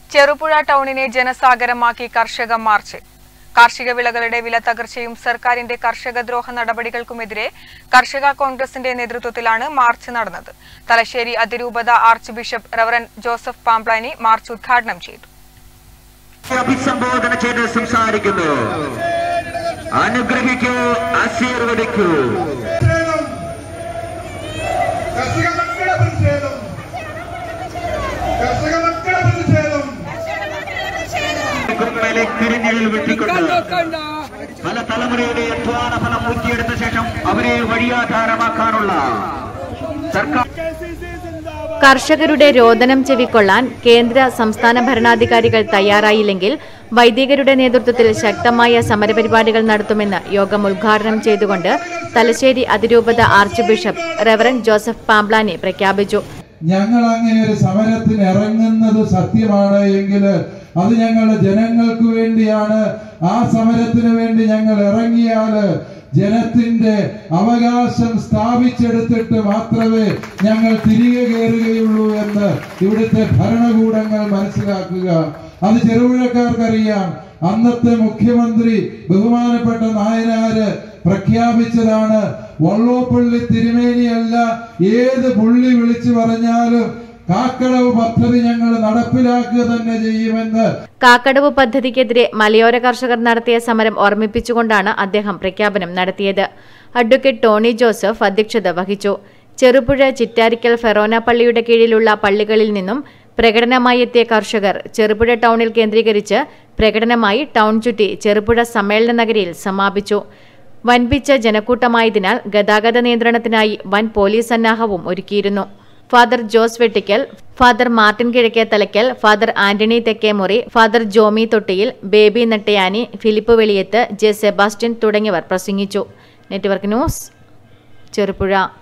ചെറുപുഴ ടൗണിനെ ജനസാഗരമാക്കി കർഷക മാർച്ച് കാർഷിക വിളകളുടെ വില തകർച്ചയും സർക്കാരിന്റെ കർഷക ദ്രോഹ നടപടികൾക്കുമെതിരെ കർഷക കോൺഗ്രസിന്റെ നേതൃത്വത്തിലാണ് മാർച്ച് നടന്നത് തലശ്ശേരി അതിരൂപത archbishop reverend Joseph Pamplany march ഉദ്ഘാടനം ചെയ്തു അഭിസംബോധന ചെയ്ത് സംസാരിക്കുന്നു അനുഗ്രഹിക്കൂ ആശീർവദിക്കൂ കർഷക മക്കളുടെ പ്രതിഷേധം കർഷക മക്കളുടെ പ്രതിഷേധം മേലെ കരിഞ്ഞിൽ വെട്ടിക്കൊണ്ട് പല തലമുറയുടെ അധ്വാന ഫലം ഊറ്റിയെടുത്ത ശേഷം അവരെ വഴിയാധാരമാക്കാനുള്ള സർക്കാർ കർഷകരുടെ രോദനം ചെവിക്കൊള്ളാൻ കേന്ദ്ര സംസ്ഥാന ഭരണാധികാരികൾ തയ്യാറായില്ലെങ്കിൽ വൈദികരുടെ നേതൃത്വത്തിൽ ശക്തമായ സമരപരിപാടികൾ നടത്തുമെന്ന് യോഗം ഉദ്ഘാടനം ചെയ്തുകൊണ്ട് തലശ്ശേരി അതിരൂപത archbishop reverend Joseph Pamplany പ്രഖ്യാപിച്ചു ഞങ്ങൾ അങ്ങനെ ഒരു സമരത്തിന് ഇറങ്ങുന്നത് സത്യമാണ് എങ്കിൽ അത് ഞങ്ങളുടെ ജനങ്ങൾക്ക് വേണ്ടിയാണ് ആ സമരത്തിന് വേണ്ടി ഞങ്ങൾ ഇറങ്ങിയാല് ജനത്തിന്റെ അവകാശം സ്ഥാപിച്ചെടുത്തിട്ട് മാത്രമേ ഞങ്ങൾ തിരികെ കയറുകയുള്ളൂ എന്ന് ഇവിടുത്തെ ഭരണകൂടങ്ങൾ മനസ്സിലാക്കുക അത് ചെറുപുഴക്കാർക്കറിയാം അന്നത്തെ മുഖ്യമന്ത്രി ബഹുമാനപ്പെട്ട നായനാര് പ്രഖ്യാപിച്ചതാണ് വള്ളോപ്പള്ളി തിരുമേനിയല്ല ഏത് പുള്ളി വിളിച്ചു പറഞ്ഞാലും കാക്കടവ് പദ്ധതി ഞങ്ങൾ നടപ്പിലാക്കുക തന്നെ ചെയ്യുമെന്ന് കാക്കടവ് പദ്ധതിക്കെതിരെ മലയോര കർഷകർ നടത്തിയ സമരം ഓർമ്മിപ്പിച്ചുകൊണ്ടാണ് അദ്ദേഹം പ്രഖ്യാപനം നടത്തിയത് അഡ്വക്കേറ്റ് ടോണി ജോസഫ് അധ്യക്ഷത വഹിച്ചു ചെറുപുഴ ചിറ്റാരിക്കൽ ഫെറോന പള്ളിയുടെ കീഴിലുള്ള പള്ളികളിൽ നിന്നും പ്രകടനമായി എത്തിയ കർഷകർ ചെറുപുഴ ടൗണിൽ കേന്ദ്രീകരിച്ച് പ്രകടനമായി ടൗൺ ചുറ്റി ചെറുപുഴ സമ്മേളന നഗരിയിൽ സമാപിച്ചു വൻപിച്ച ജനക്കൂട്ടമായതിനാൽ ഗതാഗത നിയന്ത്രണത്തിനായി വൻ പോലീസ് സന്നാഹവും ഒരുക്കിയിരുന്നു father Jose Vettikkal father Martin Kizhakke Thalakkal father Antony Thekkemury father Jomy Thottiyil Baby Nattayani Philip Veliyath J Sebastian തുടങ്ങിയവർ പ്രസംഗിച്ചു നെറ്റ്വർക്ക് ന്യൂസ് ചെറുപുഴ